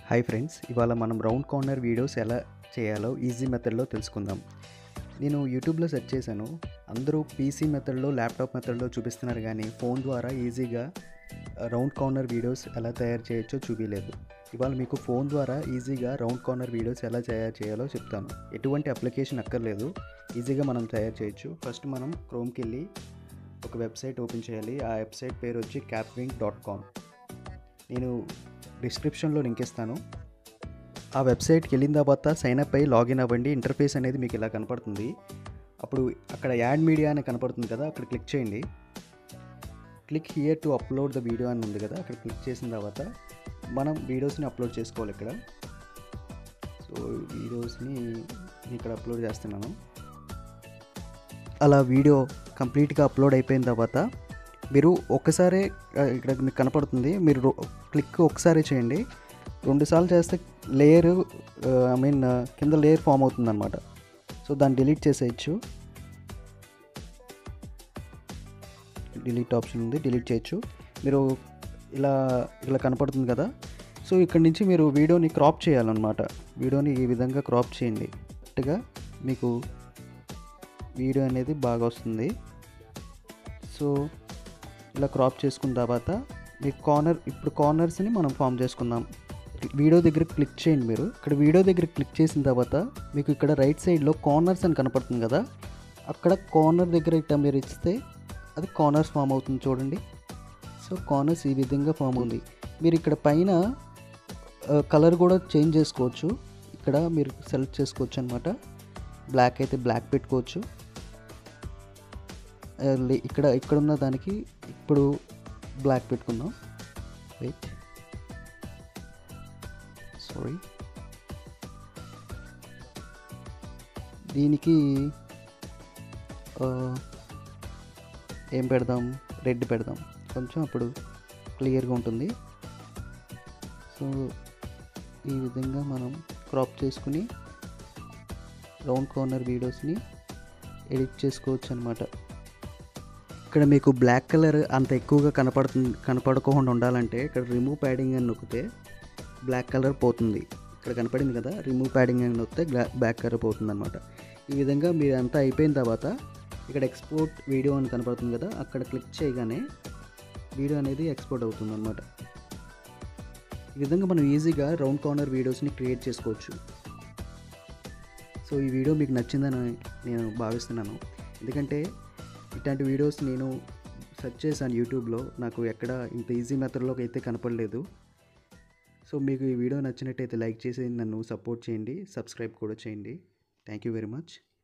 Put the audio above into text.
hi friends ఇవాళ మనం round corner videos ఎలా చేయాలో ఈజీ మెథడ్లో తెలుసుకుందాం నేను యూట్యూబ్లో సెర్చ్ చేశాను అందరూ పీసీ మెథడ్లో ల్యాప్టాప్ మెథడ్లో చూపిస్తున్నారు కానీ ఫోన్ ద్వారా ఈజీగా రౌండ్ కార్నర్ వీడియోస్ ఎలా తయారు చేయొచ్చో చూపించలేదు ఇవాళ మీకు ఫోన్ ద్వారా ఈజీగా రౌండ్ కార్నర్ వీడియోస్ ఎలా తయారు చేయాలో చెప్తాను ఎటువంటి అప్లికేషన్ అక్కర్లేదు ఈజీగా మనం తయారు చేయొచ్చు ఫస్ట్ మనం క్రోమ్కి వెళ్ళి ఒక వెబ్సైట్ ఓపెన్ చేయాలి ఆ వెబ్సైట్ పేరు వచ్చి క్యాప్వింగ్ డాట్ కామ్ నేను డిస్క్రిప్షన్లో లింక్ ఇస్తాను ఆ వెబ్సైట్కి వెళ్ళిన తర్వాత సైన్ అప్ అయ్యి లాగిన్ అవ్వండి ఇంటర్ఫేస్ అనేది మీకు ఇలా కనపడుతుంది అప్పుడు అక్కడ యాడ్ మీడియా అని కనపడుతుంది కదా అక్కడ క్లిక్ చేయండి click here to upload the video అని ఉంది కదా అక్కడ క్లిక్ చేసిన తర్వాత మనం వీడియోస్ని అప్లోడ్ చేసుకోవాలి ఇక్కడ సో వీడియోస్ని ఇక్కడ అప్లోడ్ చేస్తున్నాను అలా వీడియో కంప్లీట్గా అప్లోడ్ అయిపోయిన తర్వాత మీరు ఒక్కసారే ఆ, ఇక్కడ మీకు కనపడుతుంది మీరు రో- క్లిక్ ఒకసారి చేయండి రెండుసార్లు చేస్తే లేయర్ ఐ మీన్ కింద లేయర్ ఫామ్ అవుతుంది అనమాట సో దాన్ని డిలీట్ చేసేయచ్చు డిలీట్ ఆప్షన్ ఉంది డిలీట్ చేయొచ్చు మీరు ఇలా ఇలా కనపడుతుంది కదా సో ఇక్కడ నుంచి మీరు వీడియోని క్రాప్ చేయాలన్నమాట వీడియోని ఈ విధంగా క్రాప్ చేయండి కరెక్ట్గా మీకు వీడియో అనేది బాగా వస్తుంది సో ఇలా క్రాప్ చేసుకున్న తర్వాత మీ కార్నర్ ఇప్పుడు కార్నర్స్ని మనం ఫామ్ చేసుకుందాం వీడియో దగ్గర క్లిక్ చేయండి మీరు ఇక్కడ వీడియో దగ్గర క్లిక్ చేసిన తర్వాత మీకు ఇక్కడ రైట్ సైడ్లో కార్నర్స్ అని కనపడుతుంది కదా అక్కడ కార్నర్ దగ్గర ఇట్లా మీరు ఇస్తే అది కార్నర్స్ ఫామ్ అవుతుంది చూడండి సో కార్నర్స్ ఈ విధంగా ఫామ్ ఉంది మీరు ఇక్కడ పైన కలర్ కూడా చేంజ్ చేసుకోవచ్చు ఇక్కడ మీరు సెలెక్ట్ చేసుకోవచ్చు అనమాట బ్లాక్ అయితే బ్లాక్ పెట్టుకోవచ్చు ఆ, లే- ఇక్కడ ఇక్కడ ఉన్న దానికి ఇప్పుడు బ్లాక్ పెట్టుకుందాం వెయిట్ సారీ దీనికి ఆ, ఏం పెడదాం రెడ్ పెడదాం కొంచెం అప్పుడు క్లియర్గా ఉంటుంది సో ఈ విధంగా మనం క్రాప్ చేసుకుని రౌండ్ కార్నర్ వీడియోస్ని ఎడిట్ చేసుకోవచ్చు అనమాట ఇక్కడ మీకు బ్లాక్ కలర్ అంత ఎక్కువగా కనపడుతుంది కనపడకుండా ఉండాలంటే ఇక్కడ రిమూవ్ ప్యాడింగ్ అని నొక్కితే బ్లాక్ కలర్ పోతుంది ఇక్కడ కనపడింది కదా రిమూవ్ ప్యాడింగ్ అని నొక్కితే బ్లాక్ కలర్ పోతుంది అనమాట ఈ విధంగా మీరు అంతా అయిపోయిన తర్వాత ఇక్కడ ఎక్స్పోర్ట్ వీడియో అని కనపడుతుంది కదా అక్కడ క్లిక్ చేయగానే వీడియో అనేది ఎక్స్పోర్ట్ అవుతుంది అనమాట ఈ విధంగా మనం ఈజీగా రౌండ్ కార్నర్ వీడియోస్ని క్రియేట్ చేసుకోవచ్చు సో ఈ వీడియో మీకు నచ్చిందని నేను భావిస్తున్నాను ఎందుకంటే ఇట్లాంటి వీడియోస్ నేను సెర్చ్ చేశాను యూట్యూబ్లో నాకు ఎక్కడ ఇంత ఈజీ మెథడ్లోకి అయితే కనపడలేదు సో మీకు ఈ వీడియో నచ్చినట్టయితే లైక్ చేసి నన్ను సపోర్ట్ చేయండి సబ్స్క్రైబ్ కూడా చేయండి థ్యాంక్ యూ వెరీ మచ్